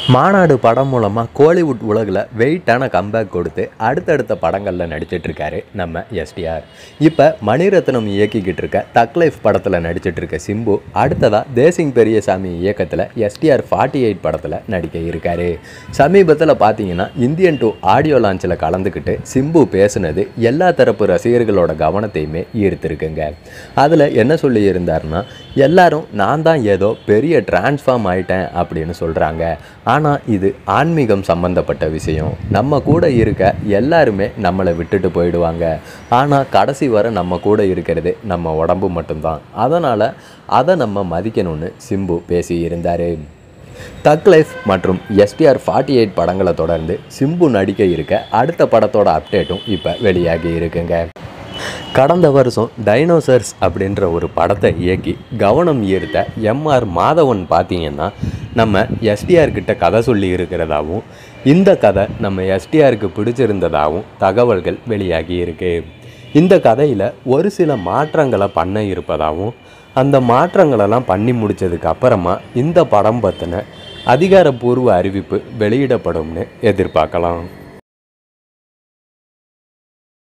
மாநாடு படம் மூலமாக கோலிவுட் உலகில் வெயிட்டான கம்பேக் கொடுத்து அடுத்தடுத்த படங்களில் நடிச்சிட்டு இருக்காரு நம்ம எஸ்டிஆர் இப்போ மணிரத்னம் இயக்கிக்கிட்டு இருக்க தக் லைஃப் படத்தில் நடிச்சிட்டு இருக்க சிம்பு அடுத்ததாக தேசிங் பெரியசாமி இயக்கத்தில் எஸ்டிஆர் ஃபார்ட்டி எயிட் படத்தில் நடிக்க இருக்காரு சமீபத்தில் பார்த்தீங்கன்னா இந்தியன் டூ ஆடியோ லான்ச்சில் கலந்துக்கிட்டு சிம்பு பேசுனது எல்லா தரப்பு ரசிகர்களோட கவனத்தையுமே ஈர்த்திருக்குங்க அதில் என்ன சொல்லியிருந்தாருன்னா எல்லாரும் நான் தான் ஏதோ பெரிய டிரான்ஸ்ஃபார்ம் ஆயிட்டேன் அப்படின்னு சொல்கிறாங்க ஆனால் இது ஆன்மீகம் சம்பந்தப்பட்ட விஷயம் நம்ம கூட இருக்க எல்லாருமே நம்மளை விட்டுட்டு போயிடுவாங்க ஆனால் கடைசி வரை நம்ம கூட இருக்கிறது நம்ம உடம்பு மட்டும்தான் அதனால் அதை நம்ம மதிக்கணும்னு சிம்பு பேசி இருந்தார் தக் லைஃப் மற்றும் எஸ்டிஆர் ஃபார்ட்டி எயிட் படங்களை தொடர்ந்து சிம்பு நடிக்க இருக்க அடுத்த படத்தோட அப்டேட்டும் இப்போ வெளியாகி இருக்குங்க கடந்த வருஷம் டைனோசர்ஸ் அப்படின்ற ஒரு படத்தை இயக்கி கவனம் ஈர்த்த எம்ஆர் மாதவன் பார்த்தீங்கன்னா நம்ம எஸ்டிஆர் கிட்ட கதை சொல்லி இருக்கிறதாவும் இந்த கதை நம்ம எஸ்டிஆருக்கு பிடிச்சிருந்ததாகவும் தகவல்கள் வெளியாகி இருக்கு இந்த கதையில் ஒரு சில மாற்றங்களை பண்ண இருப்பதாகவும் அந்த மாற்றங்களெல்லாம் பண்ணி முடிச்சதுக்கு அப்புறமா இந்த படம் பற்றின அதிகாரப்பூர்வ அறிவிப்பு வெளியிடப்படும்னு எதிர்பார்க்கலாம்